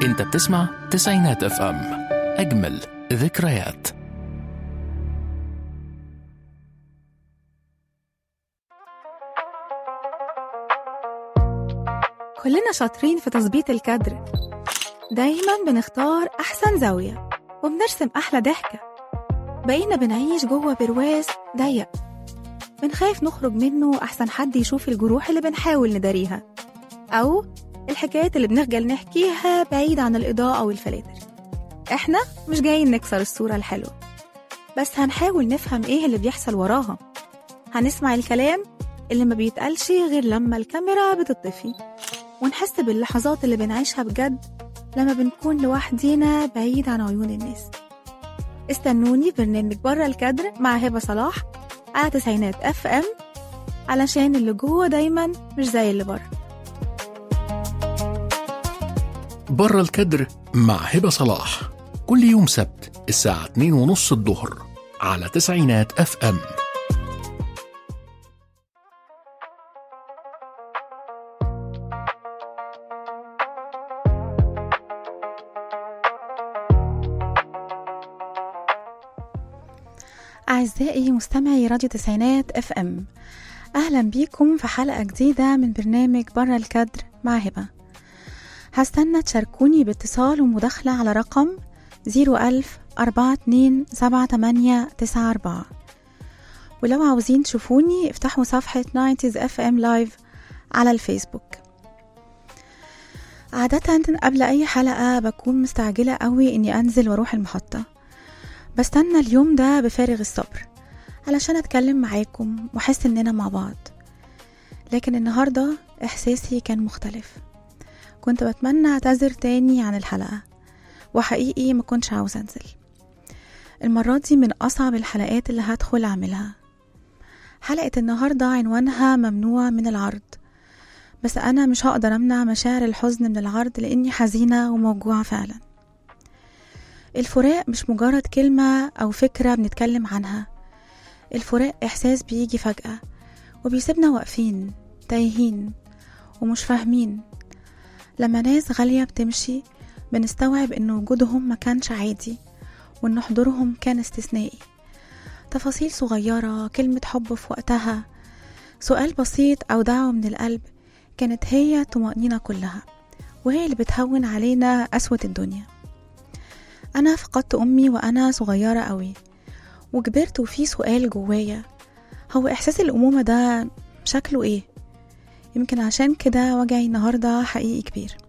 انت بتسمع تسعينات اف ام اجمل ذكريات كلنا شاطرين في تظبيط الكادر دايما بنختار أحسن زاوية وبنرسم أحلى ضحكة بقينا بنعيش جوه برواز ضيق بنخاف نخرج منه أحسن حد يشوف الجروح اللي بنحاول نداريها أو الحكايات اللي بنخجل نحكيها بعيد عن الإضاءة والفلاتر إحنا مش جايين نكسر الصورة الحلوة بس هنحاول نفهم إيه اللي بيحصل وراها هنسمع الكلام اللي ما بيتقالش غير لما الكاميرا بتطفي ونحس باللحظات اللي بنعيشها بجد لما بنكون لوحدينا بعيد عن عيون الناس استنوني في برنامج بره الكادر مع هبة صلاح على تسعينات اف ام علشان اللي جوه دايما مش زي اللي بره بره الكدر مع هبة صلاح كل يوم سبت الساعة 2 ونص الظهر على تسعينات اف ام أعزائي مستمعي راديو تسعينات اف ام أهلا بيكم في حلقة جديدة من برنامج بره الكادر مع هبة هستنى تشاركوني باتصال ومداخلة على رقم زيرو ألف أربعة اتنين سبعة تمانية تسعة أربعة ولو عاوزين تشوفوني افتحوا صفحة 90s اف ام لايف على الفيسبوك عادة قبل أي حلقة بكون مستعجلة قوي إني أنزل وأروح المحطة بستنى اليوم ده بفارغ الصبر علشان أتكلم معاكم وأحس إننا مع بعض لكن النهاردة إحساسي كان مختلف كنت بتمنى أعتذر تاني عن الحلقة وحقيقي ما كنتش عاوزة أنزل المرة دي من أصعب الحلقات اللي هدخل أعملها حلقة النهاردة عنوانها ممنوع من العرض بس أنا مش هقدر أمنع مشاعر الحزن من العرض لأني حزينة وموجوعة فعلا الفراق مش مجرد كلمة أو فكرة بنتكلم عنها الفراق إحساس بيجي فجأة وبيسيبنا واقفين تايهين ومش فاهمين لما ناس غالية بتمشي بنستوعب إن وجودهم ما كانش عادي وإن حضورهم كان استثنائي تفاصيل صغيرة كلمة حب في وقتها سؤال بسيط أو دعوة من القلب كانت هي طمأنينة كلها وهي اللي بتهون علينا قسوة الدنيا أنا فقدت أمي وأنا صغيرة قوي وكبرت وفي سؤال جوايا هو إحساس الأمومة ده شكله إيه؟ يمكن عشان كده وجعي النهاردة حقيقي كبير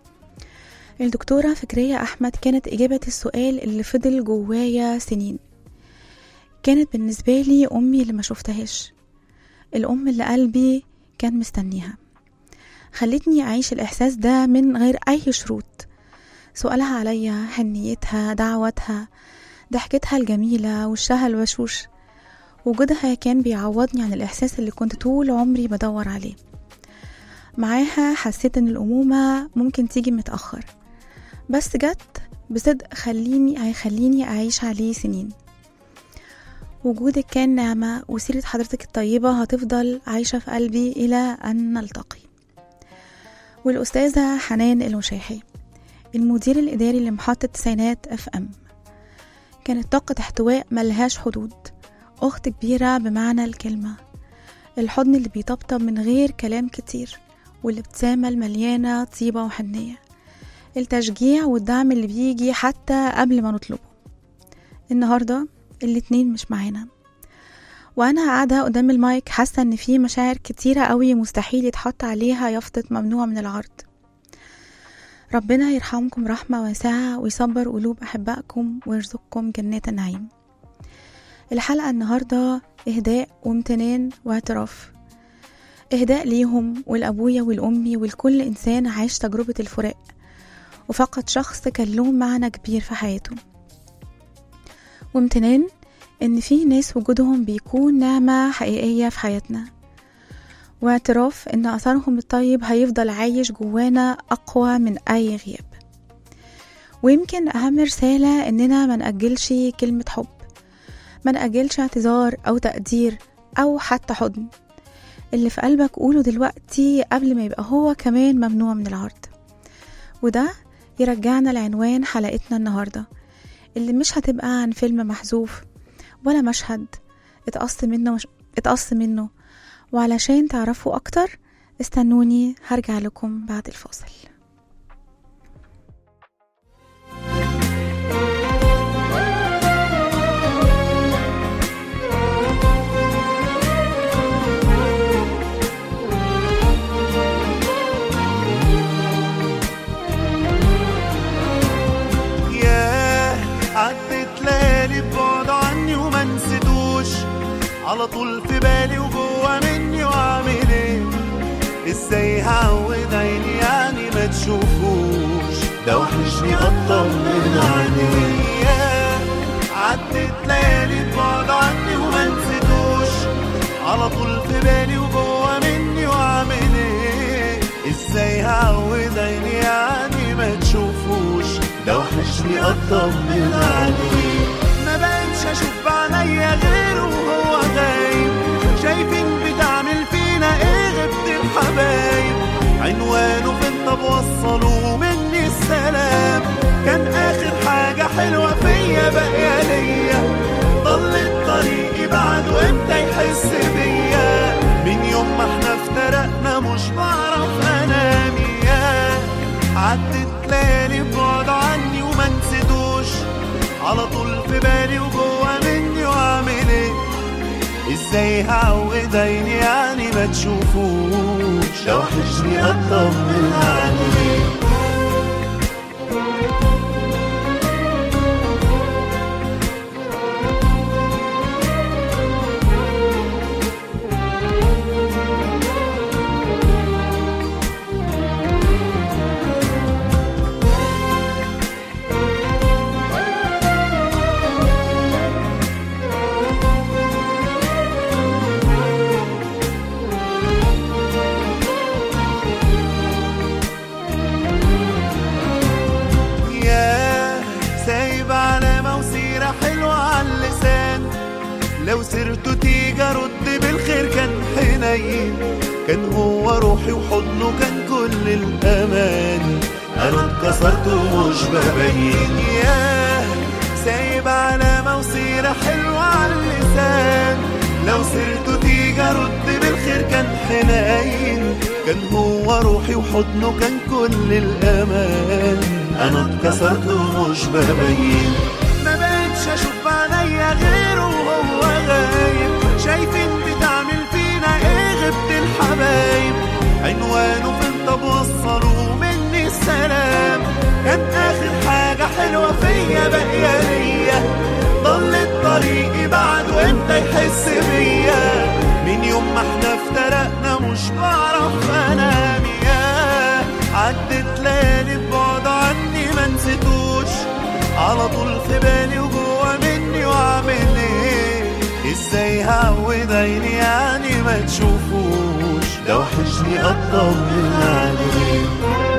الدكتورة فكرية أحمد كانت إجابة السؤال اللي فضل جوايا سنين كانت بالنسبة لي أمي اللي ما شفتهاش الأم اللي قلبي كان مستنيها خلتني أعيش الإحساس ده من غير أي شروط سؤالها عليا حنيتها دعوتها ضحكتها الجميلة وشها الوشوش وجودها كان بيعوضني عن الإحساس اللي كنت طول عمري بدور عليه معاها حسيت إن الأمومة ممكن تيجي متأخر بس جت بصدق خليني هيخليني أعيش عليه سنين وجودك كان نعمة وسيرة حضرتك الطيبة هتفضل عايشة في قلبي إلى أن نلتقي والأستاذة حنان المشاحي المدير الإداري لمحطة تسعينات اف ام كانت طاقة احتواء ملهاش حدود أخت كبيرة بمعنى الكلمة الحضن اللي بيطبطب من غير كلام كتير والابتسامة المليانة طيبة وحنية التشجيع والدعم اللي بيجي حتى قبل ما نطلبه النهاردة الاتنين مش معانا وانا قاعدة قدام المايك حاسة ان في مشاعر كتيرة قوي مستحيل يتحط عليها يافطة ممنوع من العرض ربنا يرحمكم رحمة واسعة ويصبر قلوب أحبائكم ويرزقكم جنات النعيم الحلقة النهاردة إهداء وامتنان واعتراف إهداء ليهم والأبويا والأمي ولكل إنسان عاش تجربة الفراق وفقد شخص كان له معنى كبير في حياته وامتنان إن في ناس وجودهم بيكون نعمة حقيقية في حياتنا واعتراف إن أثرهم الطيب هيفضل عايش جوانا أقوى من أي غياب ويمكن أهم رسالة إننا ما نأجلش كلمة حب ما نأجلش اعتذار أو تقدير أو حتى حضن اللي في قلبك قوله دلوقتي قبل ما يبقى هو كمان ممنوع من العرض وده يرجعنا لعنوان حلقتنا النهاردة اللي مش هتبقى عن فيلم محذوف ولا مشهد اتقص منه اتقص منه وعلشان تعرفوا أكتر استنوني هرجع لكم بعد الفاصل ياه عدت ليالي ببعد عني وما نسيتوش على طول في بالي وجوه مني واعمل ايه ازاي هعود عيني يعني ما تشوفوش ده وحشني اطمن عليه ياه عدت ليالي ببعد عني وما نسيتوش على طول في بالي وجوه مني واعمل ايه ازاي هعود عيني يعني ما تشوفوش ده وحشني اطمن عليه ما بقتش اشوف بعينيا غيره وهو غايب شايفين بتعمل فينا ايه غبت الحبايب عنوانه فين طب وصلوا مني السلام كان اخر حاجة حلوة فيا باقية ليا ضلت طريقي بعد وامتى يحس بيا من يوم ما احنا افترقنا مش بعرف انام ياه عدت ليالي بعد عني وما نسيتوش على طول في بالي وجوه مني واعمل ايه ازاي هعود عيني يعني ما تشوفوش لو وحشني اطمن عليه ياه سايب علامة وسيرة حلوة على اللسان لو سيرته تيجي ارد بالخير كان حنين كان هو روحي وحضنه كان كل الامان انا اتكسرت ومش ببين ياه سايب علامة وسيرة حلوة على اللسان لو سيرته تيجي ارد بالخير كان حنين كان هو روحي وحضنه كان كل الامان انا اتكسرت ومش ببين ما بقتش اشوف بعينيا غيره وهو غايب شايفين بتعمل فينا ايه غبت الحبايب عنوانه فين طب وصلوا مني السلام كان اخر حاجة حلوة فيا باقية ليا ضلت طريقي بعد وامتى يحس بيا من يوم ما احنا افترقنا مش بعرف انام ياه عدت ليالي ببعد عني ما نسيتوش على طول في بالي وجوه مني واعمل ايه ازاي هعود عيني يعني ما تشوفوش ده وحشني اطمن عليه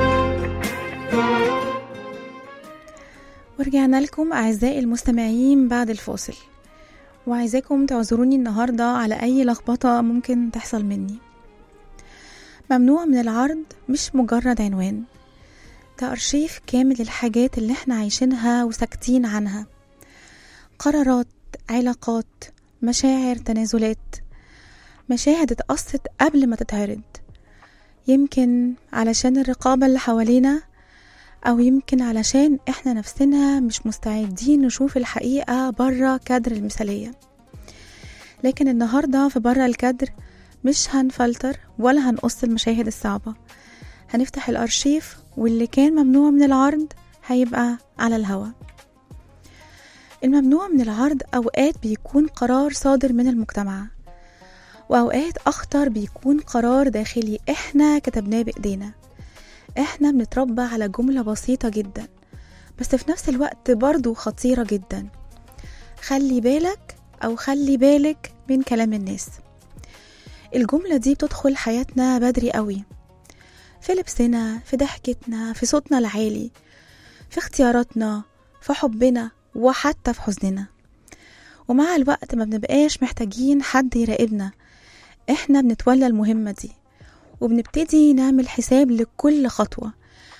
ورجعنا لكم أعزائي المستمعين بعد الفاصل وعايزاكم تعذروني النهاردة على أي لخبطة ممكن تحصل مني ممنوع من العرض مش مجرد عنوان ده أرشيف كامل للحاجات اللي احنا عايشينها وساكتين عنها قرارات علاقات مشاعر تنازلات مشاهد اتقصت قبل ما تتعرض يمكن علشان الرقابة اللي حوالينا أو يمكن علشان إحنا نفسنا مش مستعدين نشوف الحقيقة برا كادر المثالية لكن النهاردة في برا الكادر مش هنفلتر ولا هنقص المشاهد الصعبة هنفتح الأرشيف واللي كان ممنوع من العرض هيبقى على الهوا الممنوع من العرض أوقات بيكون قرار صادر من المجتمع وأوقات أخطر بيكون قرار داخلي إحنا كتبناه بإيدينا إحنا بنتربى على جملة بسيطة جدا بس في نفس الوقت برضو خطيرة جدا خلي بالك أو خلي بالك من كلام الناس الجملة دي بتدخل حياتنا بدري قوي في لبسنا في ضحكتنا في صوتنا العالي في اختياراتنا في حبنا وحتى في حزننا ومع الوقت ما بنبقاش محتاجين حد يراقبنا احنا بنتولى المهمة دي وبنبتدي نعمل حساب لكل خطوة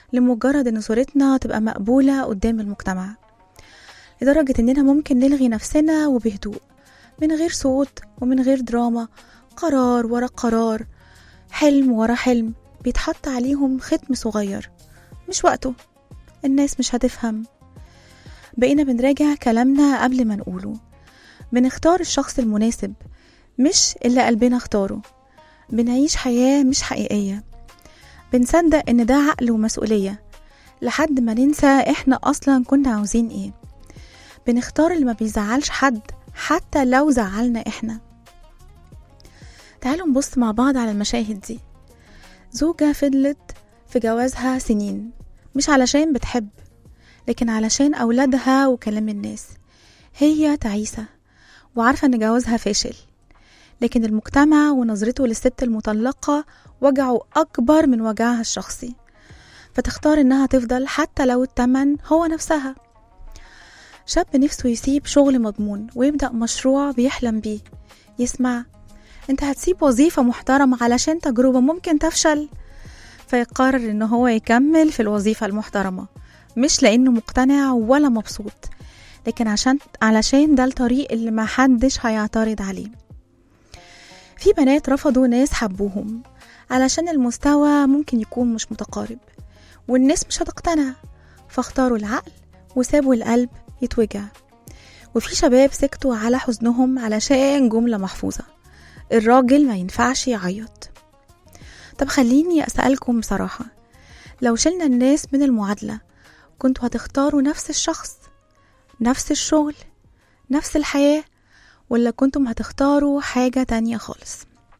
لمجرد ان صورتنا تبقى مقبولة قدام المجتمع لدرجة اننا ممكن نلغي نفسنا وبهدوء من غير صوت ومن غير دراما قرار ورا قرار حلم ورا حلم بيتحط عليهم ختم صغير مش وقته الناس مش هتفهم بقينا بنراجع كلامنا قبل ما نقوله بنختار الشخص المناسب مش اللي قلبنا اختاره بنعيش حياة مش حقيقية بنصدق ان ده عقل ومسؤولية لحد ما ننسى احنا اصلا كنا عاوزين ايه بنختار اللي ما بيزعلش حد حتى لو زعلنا احنا تعالوا نبص مع بعض على المشاهد دي زوجة فضلت في جوازها سنين مش علشان بتحب لكن علشان أولادها وكلام الناس هي تعيسة وعارفة إن جوازها فاشل لكن المجتمع ونظرته للست المطلقة وجعه أكبر من وجعها الشخصي فتختار إنها تفضل حتى لو التمن هو نفسها شاب نفسه يسيب شغل مضمون ويبدأ مشروع بيحلم بيه يسمع انت هتسيب وظيفة محترمة علشان تجربة ممكن تفشل فيقرر ان هو يكمل في الوظيفة المحترمة مش لانه مقتنع ولا مبسوط لكن عشان علشان ده الطريق اللي ما حدش هيعترض عليه في بنات رفضوا ناس حبوهم علشان المستوى ممكن يكون مش متقارب والناس مش هتقتنع فاختاروا العقل وسابوا القلب يتوجع وفي شباب سكتوا على حزنهم علشان جملة محفوظة الراجل ما ينفعش يعيط طب خليني أسألكم بصراحة لو شلنا الناس من المعادلة كنتوا هتختاروا نفس الشخص نفس الشغل نفس الحياة ولا كنتم هتختاروا حاجة تانية خالص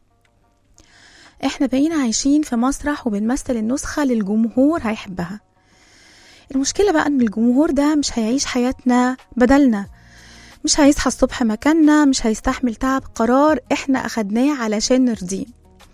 احنا بقينا عايشين في مسرح وبنمثل النسخة للجمهور هيحبها المشكلة بقى ان الجمهور ده مش هيعيش حياتنا بدلنا مش هيصحى الصبح مكاننا مش هيستحمل تعب قرار احنا اخدناه علشان نرضيه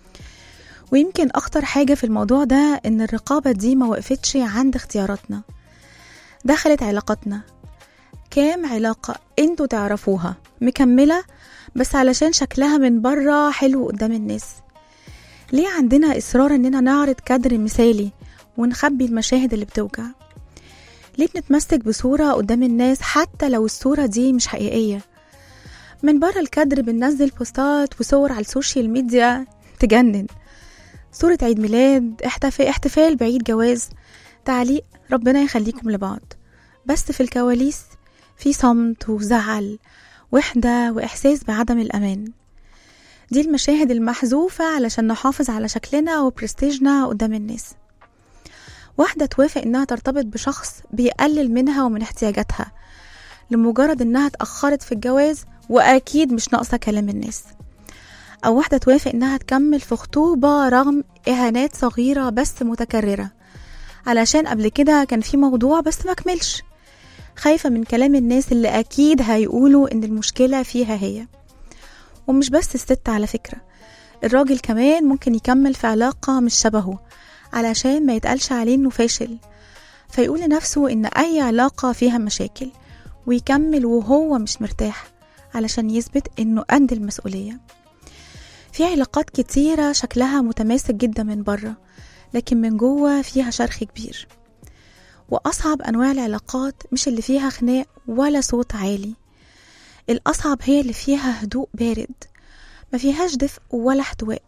ويمكن اخطر حاجة في الموضوع ده ان الرقابة دي ما وقفتش عند اختياراتنا دخلت علاقاتنا كام علاقة انتوا تعرفوها مكملة بس علشان شكلها من بره حلو قدام الناس ليه عندنا إصرار إننا نعرض كادر مثالي ونخبي المشاهد اللي بتوجع ليه بنتمسك بصورة قدام الناس حتى لو الصورة دي مش حقيقية من بره الكادر بننزل بوستات وصور على السوشيال ميديا تجنن صورة عيد ميلاد احتفال, احتفال بعيد جواز تعليق ربنا يخليكم لبعض بس في الكواليس في صمت وزعل وحدة وإحساس بعدم الأمان دي المشاهد المحذوفة علشان نحافظ على شكلنا وبرستيجنا قدام الناس واحدة توافق إنها ترتبط بشخص بيقلل منها ومن احتياجاتها لمجرد إنها اتأخرت في الجواز وأكيد مش ناقصة كلام الناس أو واحدة توافق إنها تكمل في خطوبة رغم إهانات صغيرة بس متكررة علشان قبل كده كان في موضوع بس مكملش خايفة من كلام الناس اللي أكيد هيقولوا إن المشكلة فيها هي ومش بس الست على فكرة الراجل كمان ممكن يكمل في علاقة مش شبهه علشان ما يتقالش عليه إنه فاشل فيقول لنفسه إن أي علاقة فيها مشاكل ويكمل وهو مش مرتاح علشان يثبت إنه قد المسؤولية في علاقات كتيرة شكلها متماسك جدا من بره لكن من جوه فيها شرخ كبير وأصعب أنواع العلاقات مش اللي فيها خناق ولا صوت عالي الأصعب هي اللي فيها هدوء بارد ما فيهاش دفء ولا احتواء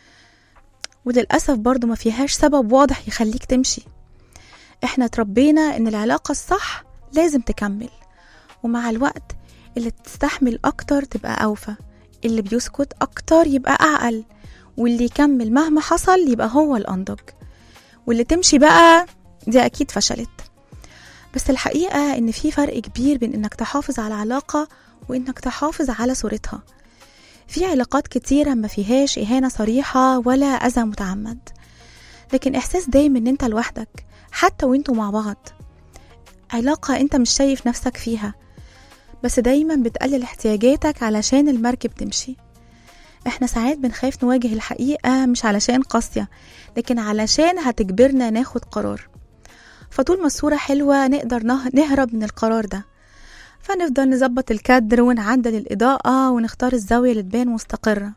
وللأسف برضو ما فيهاش سبب واضح يخليك تمشي احنا تربينا ان العلاقة الصح لازم تكمل ومع الوقت اللي تستحمل أكتر تبقى أوفى اللي بيسكت أكتر يبقى أعقل واللي يكمل مهما حصل يبقى هو الأنضج واللي تمشي بقى دي أكيد فشلت بس الحقيقة إن في فرق كبير بين إنك تحافظ على علاقة وإنك تحافظ على صورتها في علاقات كتيرة ما فيهاش إهانة صريحة ولا أذى متعمد لكن إحساس دايم إن أنت لوحدك حتى وإنتوا مع بعض علاقة أنت مش شايف نفسك فيها بس دايما بتقلل احتياجاتك علشان المركب تمشي احنا ساعات بنخاف نواجه الحقيقة مش علشان قاسية لكن علشان هتجبرنا ناخد قرار فطول ما الصورة حلوة نقدر نهرب من القرار ده فنفضل نظبط الكادر ونعدل الإضاءة ونختار الزاوية اللي تبان مستقرة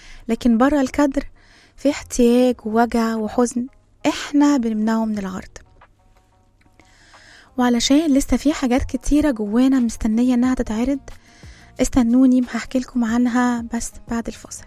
لكن برا الكادر في احتياج ووجع وحزن احنا بنمنعه من العرض وعلشان لسه في حاجات كتيرة جوانا مستنية انها تتعرض استنوني هحكي لكم عنها بس بعد الفاصل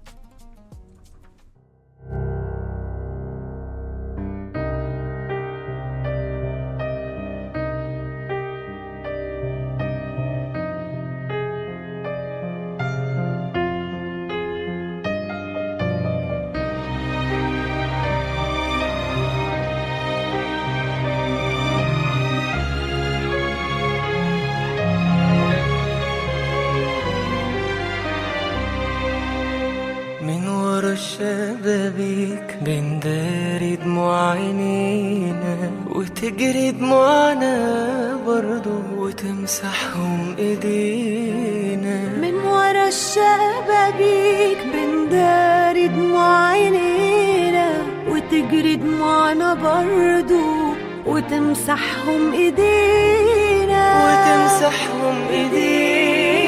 من ورا الشبابيك بنداري دموع عينينا وتجري دموعنا برضو وتمسحهم ايدينا من ورا الشبابيك بنداري دموع عينينا وتجري دموعنا برضو وتمسحهم ايدينا وتمسحهم ايدينا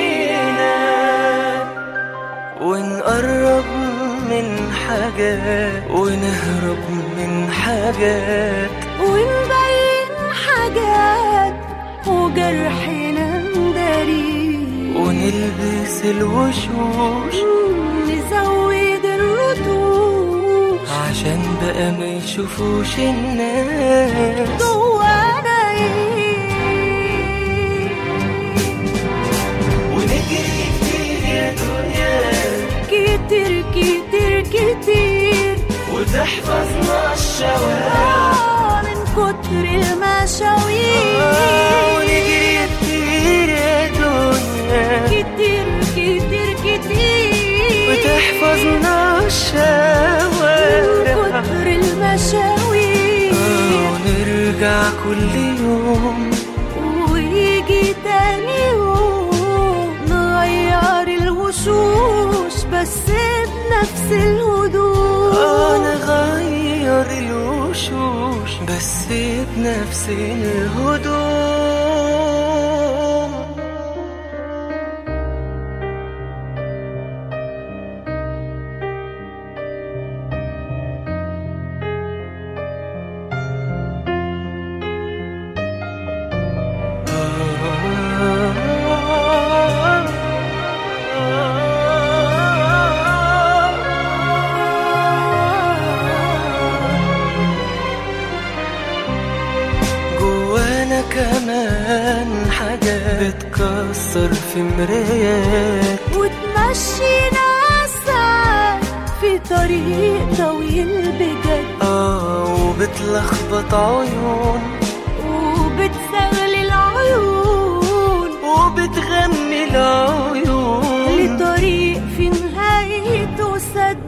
ونقرب من حاجات ونهرب من حاجات ونبين حاجات وجرحنا نداري ونلبس الوشوش نزود الرتوش عشان بقى ما يشوفوش الناس جوانا ايه ونجري كتير يا دنيا كتير كتير كتير وتحفظنا الشوارع آه، من كتر المشاوير ونجري كتير يا دنيا كتير كتير كتير وتحفظنا من الشوارع كتر المشاوير آه، ونرجع كل يوم ويجي تاني يوم نغير الوشوش بس بنفس الهدوء آه، نغير الوشوش بس بنفس الهدوء جوانا كمان حاجات بتكسر في مرايات وتمشينا ساعات في طريق طويل بجد اه وبتلخبط عيون وبتزغلي العيون وبتغمي العيون لطريق في نهايته سد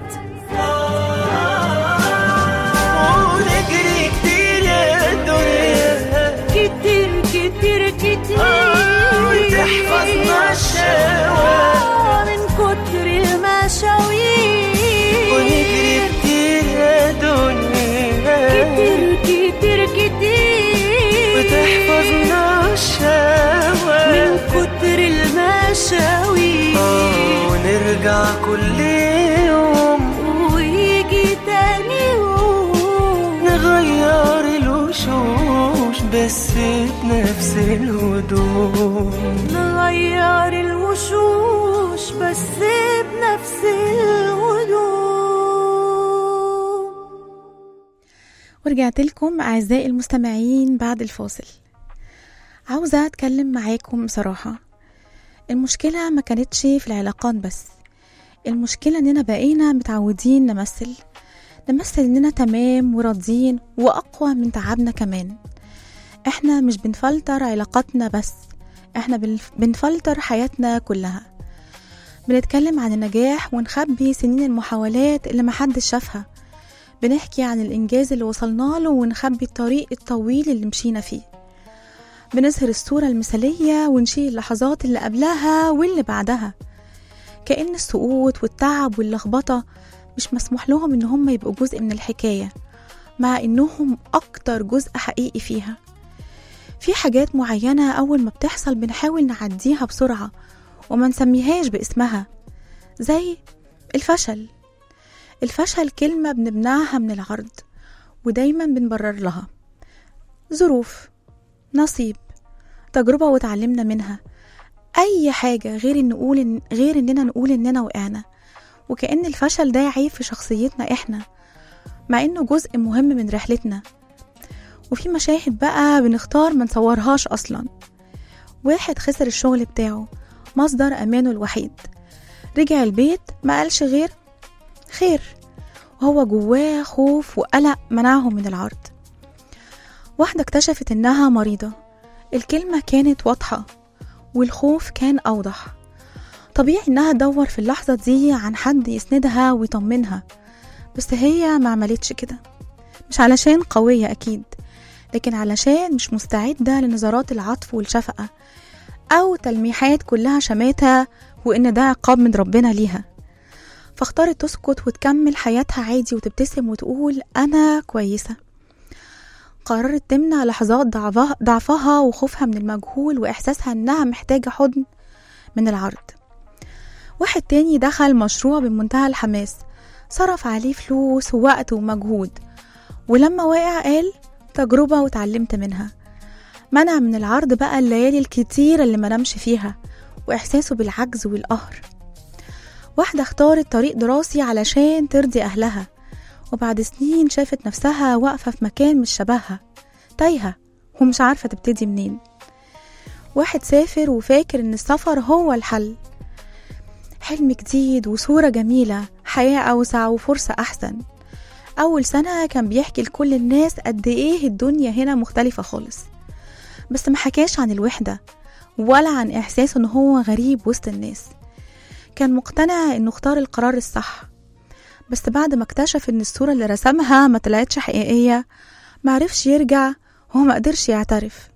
ونجري كتير يا دنيا كتير كتير كتير آه، وتحفظنا الشوارع آه، من كتر المشاوير ونجري كتير يا دنيا كتير كتير كتير وتحفظنا من الشوارع كتر المشاوير آه، ونرجع كل يوم ويجي تاني يوم نغير الوشوش بس بنفس الهدوء نغير الوشوش بس بنفس الهدوء ورجعت لكم أعزائي المستمعين بعد الفاصل عاوزة أتكلم معاكم بصراحة المشكلة ما كانتش في العلاقات بس المشكلة إننا بقينا متعودين نمثل نمثل إننا تمام وراضيين وأقوى من تعبنا كمان إحنا مش بنفلتر علاقاتنا بس إحنا بنف- بنفلتر حياتنا كلها بنتكلم عن النجاح ونخبي سنين المحاولات اللي محدش شافها بنحكي عن الإنجاز اللي وصلنا له ونخبي الطريق الطويل اللي مشينا فيه بنظهر الصورة المثالية ونشيل اللحظات اللي قبلها واللي بعدها كأن السقوط والتعب واللخبطة مش مسموح لهم إن هم يبقوا جزء من الحكاية مع إنهم أكتر جزء حقيقي فيها في حاجات معينة أول ما بتحصل بنحاول نعديها بسرعة وما نسميهاش باسمها زي الفشل الفشل كلمة بنمنعها من العرض ودايما بنبرر لها ظروف نصيب تجربة وتعلمنا منها أي حاجة غير إن نقول إن غير إننا نقول إننا وقعنا وكأن الفشل ده عيب في شخصيتنا إحنا مع إنه جزء مهم من رحلتنا وفي مشاهد بقى بنختار ما نصورهاش أصلا واحد خسر الشغل بتاعه مصدر أمانه الوحيد رجع البيت ما قالش غير خير وهو جواه خوف وقلق منعهم من العرض واحدة اكتشفت إنها مريضة الكلمة كانت واضحة والخوف كان أوضح طبيعي إنها تدور في اللحظة دي عن حد يسندها ويطمنها بس هي ما عملتش كده مش علشان قوية أكيد لكن علشان مش مستعدة لنظرات العطف والشفقة أو تلميحات كلها شماتة وإن ده عقاب من ربنا ليها فاختارت تسكت وتكمل حياتها عادي وتبتسم وتقول أنا كويسة قررت تمنع لحظات ضعفها, ضعفها وخوفها من المجهول وإحساسها إنها محتاجة حضن من العرض واحد تاني دخل مشروع بمنتهى الحماس صرف عليه فلوس ووقت ومجهود ولما وقع قال تجربة وتعلمت منها منع من العرض بقى الليالي الكتيرة اللي منامش فيها وإحساسه بالعجز والقهر واحدة اختارت طريق دراسي علشان ترضي أهلها وبعد سنين شافت نفسها واقفة في مكان مش شبهها تايهة ومش عارفة تبتدي منين واحد سافر وفاكر إن السفر هو الحل حلم جديد وصورة جميلة حياة أوسع وفرصة أحسن أول سنة كان بيحكي لكل الناس قد إيه الدنيا هنا مختلفة خالص بس ما حكاش عن الوحدة ولا عن إحساسه إن هو غريب وسط الناس كان مقتنع إنه اختار القرار الصح بس بعد ما اكتشف إن الصورة اللي رسمها ما طلعتش حقيقية معرفش يرجع وهو ما قدرش يعترف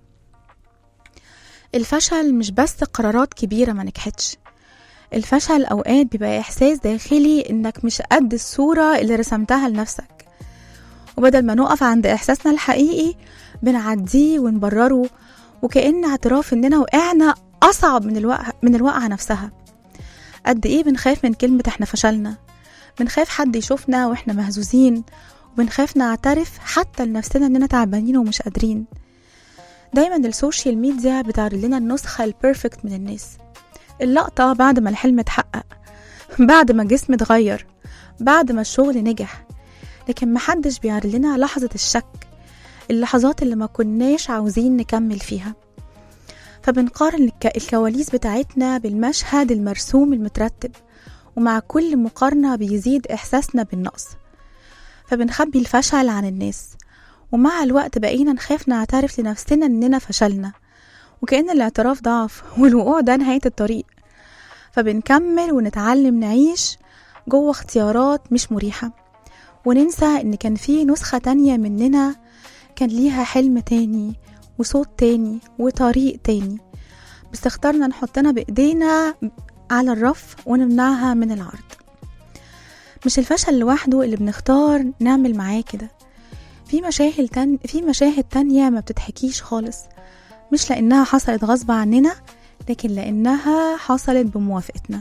الفشل مش بس قرارات كبيرة ما نجحتش الفشل أوقات بيبقى إحساس داخلي إنك مش قد الصورة اللي رسمتها لنفسك وبدل ما نقف عند إحساسنا الحقيقي بنعديه ونبرره وكأن اعتراف إننا وقعنا أصعب من الوقع من الوقعة نفسها قد إيه بنخاف من كلمة إحنا فشلنا بنخاف حد يشوفنا وإحنا مهزوزين وبنخاف نعترف حتى لنفسنا إننا تعبانين ومش قادرين دايما السوشيال ميديا بتعرض لنا النسخة البيرفكت من الناس اللقطة بعد ما الحلم اتحقق بعد ما الجسم اتغير بعد ما الشغل نجح لكن محدش بيعرض لنا لحظة الشك اللحظات اللي ما كناش عاوزين نكمل فيها فبنقارن الك- الكواليس بتاعتنا بالمشهد المرسوم المترتب ومع كل مقارنة بيزيد إحساسنا بالنقص فبنخبي الفشل عن الناس ومع الوقت بقينا نخاف نعترف لنفسنا إننا فشلنا وكأن الاعتراف ضعف والوقوع ده نهاية الطريق فبنكمل ونتعلم نعيش جوه اختيارات مش مريحة وننسى إن كان في نسخة تانية مننا كان ليها حلم تاني وصوت تاني وطريق تاني بس اخترنا نحطنا بإيدينا على الرف ونمنعها من العرض مش الفشل لوحده اللي بنختار نعمل معاه كده في مشاهد تان في مشاهد تانية ما بتتحكيش خالص مش لأنها حصلت غصب عننا لكن لأنها حصلت بموافقتنا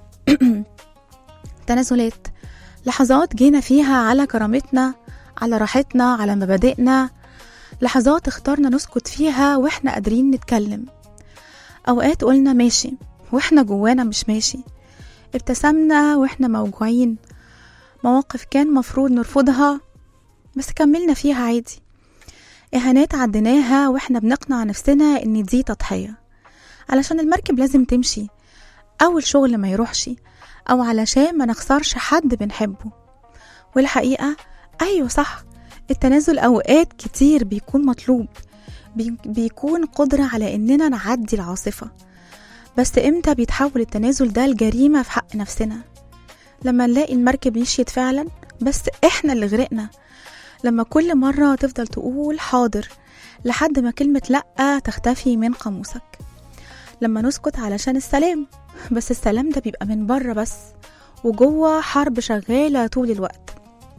تنازلات لحظات جينا فيها على كرامتنا على راحتنا على مبادئنا لحظات اخترنا نسكت فيها واحنا قادرين نتكلم أوقات قلنا ماشي واحنا جوانا مش ماشي ابتسمنا واحنا موجوعين مواقف كان مفروض نرفضها بس كملنا فيها عادي إهانات عديناها واحنا بنقنع نفسنا إن دي تضحية علشان المركب لازم تمشي أو الشغل ما يروحش أو علشان ما نخسرش حد بنحبه والحقيقة أيوة صح التنازل أوقات كتير بيكون مطلوب بي- بيكون قدرة على إننا نعدي العاصفة بس إمتى بيتحول التنازل ده لجريمة في حق نفسنا لما نلاقي المركب مشيت فعلا بس إحنا اللي غرقنا لما كل مرة تفضل تقول حاضر لحد ما كلمة لأ تختفي من قاموسك لما نسكت علشان السلام بس السلام ده بيبقى من بره بس وجوه حرب شغالة طول الوقت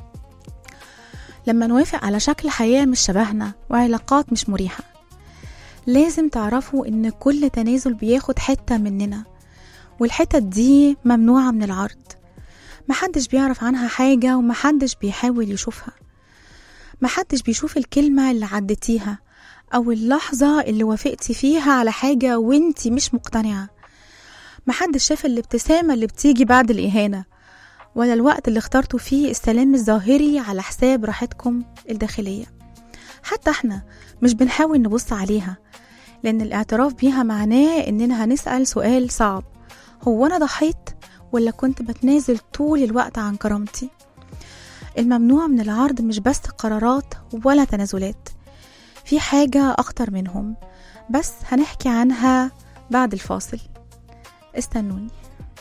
لما نوافق على شكل حياة مش شبهنا وعلاقات مش مريحة لازم تعرفوا إن كل تنازل بياخد حتة مننا والحتت دي ممنوعة من العرض محدش بيعرف عنها حاجة ومحدش بيحاول يشوفها محدش بيشوف الكلمة اللي عدتيها أو اللحظة اللي وافقتي فيها على حاجة وانتي مش مقتنعة محدش شاف الابتسامة اللي بتيجي بعد الإهانة ولا الوقت اللي اخترتوا فيه السلام الظاهري على حساب راحتكم الداخلية حتى احنا مش بنحاول نبص عليها لأن الاعتراف بيها معناه إننا هنسأل سؤال صعب هو أنا ضحيت ولا كنت بتنازل طول الوقت عن كرامتي الممنوع من العرض مش بس قرارات ولا تنازلات في حاجة أخطر منهم بس هنحكي عنها بعد الفاصل استنوني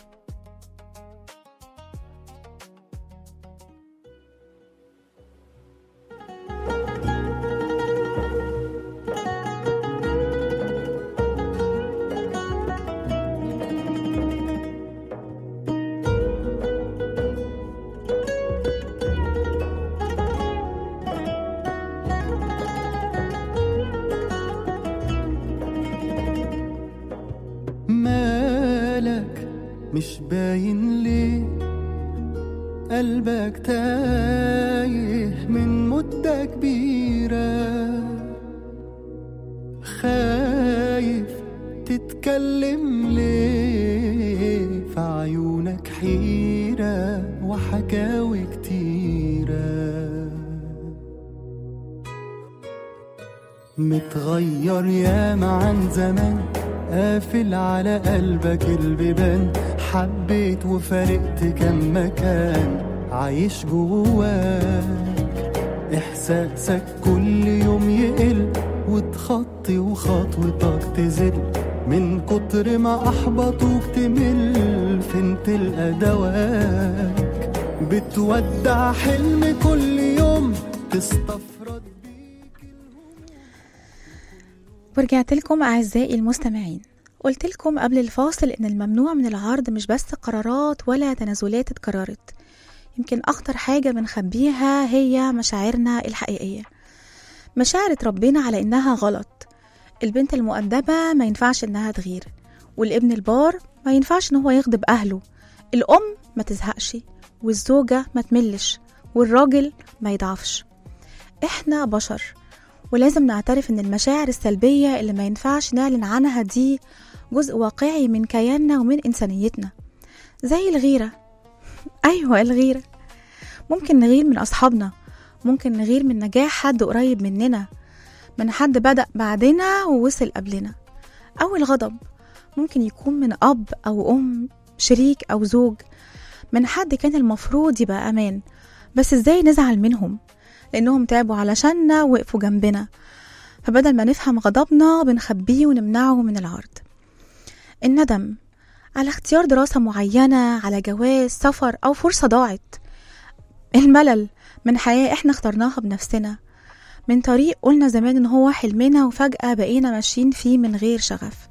مالك مش باين ليه قلبك تايه من مدة كبيرة خايف تتكلم ليه في عيونك حيرة وحكاوي كتيرة متغير ياما عن زمان قافل على قلبك البيبان حبيت وفارقت كم مكان عايش جواك احساسك كل يوم يقل وتخطي وخطوتك تزل من كتر ما احبطوك تمل فين تلقى دواك بتودع حلم كل يوم تستفرد ورجعت لكم أعزائي المستمعين قلت لكم قبل الفاصل إن الممنوع من العرض مش بس قرارات ولا تنازلات اتكررت يمكن أخطر حاجة بنخبيها هي مشاعرنا الحقيقية مشاعر اتربينا على إنها غلط البنت المؤدبة ما ينفعش إنها تغير والابن البار ما ينفعش إن هو يغضب أهله الأم ما تزهقش والزوجة ما تملش والراجل ما يضعفش إحنا بشر ولازم نعترف إن المشاعر السلبية اللي ما ينفعش نعلن عنها دي جزء واقعي من كياننا ومن إنسانيتنا زي الغيرة أيوة الغيرة ممكن نغير من أصحابنا ممكن نغير من نجاح حد قريب مننا من حد بدأ بعدنا ووصل قبلنا أو الغضب ممكن يكون من أب أو أم شريك أو زوج من حد كان المفروض يبقى أمان بس إزاي نزعل منهم لأنهم تعبوا علشاننا وقفوا جنبنا فبدل ما نفهم غضبنا بنخبيه ونمنعه من العرض الندم على اختيار دراسة معينة على جواز سفر أو فرصة ضاعت الملل من حياة احنا اخترناها بنفسنا من طريق قلنا زمان ان هو حلمنا وفجأة بقينا ماشيين فيه من غير شغف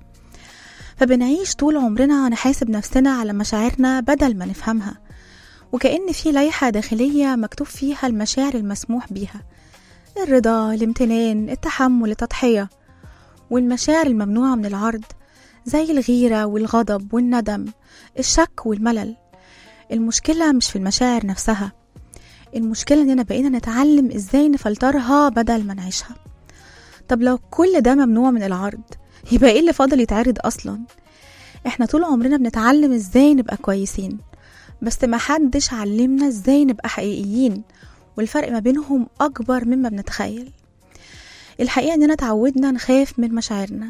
فبنعيش طول عمرنا نحاسب نفسنا على مشاعرنا بدل ما نفهمها وكأن في لائحة داخلية مكتوب فيها المشاعر المسموح بيها الرضا الامتنان التحمل التضحية والمشاعر الممنوعة من العرض زي الغيرة والغضب والندم الشك والملل المشكلة مش في المشاعر نفسها المشكلة إننا بقينا نتعلم إزاي نفلترها بدل ما نعيشها طب لو كل ده ممنوع من العرض يبقى إيه اللي فاضل يتعرض أصلا إحنا طول عمرنا بنتعلم إزاي نبقى كويسين بس محدش علمنا إزاي نبقى حقيقيين والفرق ما بينهم أكبر مما بنتخيل الحقيقة إننا اتعودنا نخاف من مشاعرنا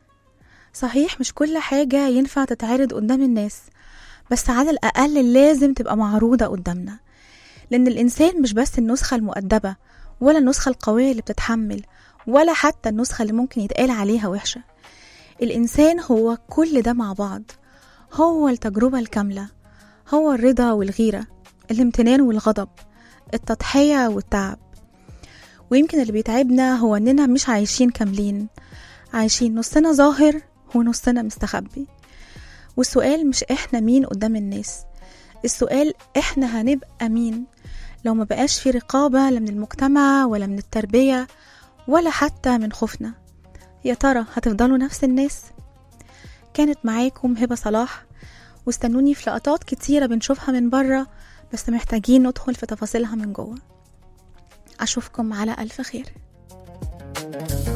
صحيح مش كل حاجة ينفع تتعرض قدام الناس بس على الأقل لازم تبقى معروضة قدامنا لأن الإنسان مش بس النسخة المؤدبة ولا النسخة القوية اللي بتتحمل ولا حتى النسخة اللي ممكن يتقال عليها وحشة الإنسان هو كل ده مع بعض هو التجربة الكاملة هو الرضا والغيرة الامتنان والغضب التضحية والتعب ويمكن اللي بيتعبنا هو إننا مش عايشين كاملين عايشين نصنا ظاهر ونصنا مستخبي والسؤال مش احنا مين قدام الناس السؤال احنا هنبقى مين لو ما بقاش في رقابة لا من المجتمع ولا من التربية ولا حتى من خوفنا يا ترى هتفضلوا نفس الناس كانت معاكم هبة صلاح واستنوني في لقطات كتيرة بنشوفها من بره بس محتاجين ندخل في تفاصيلها من جوه أشوفكم على ألف خير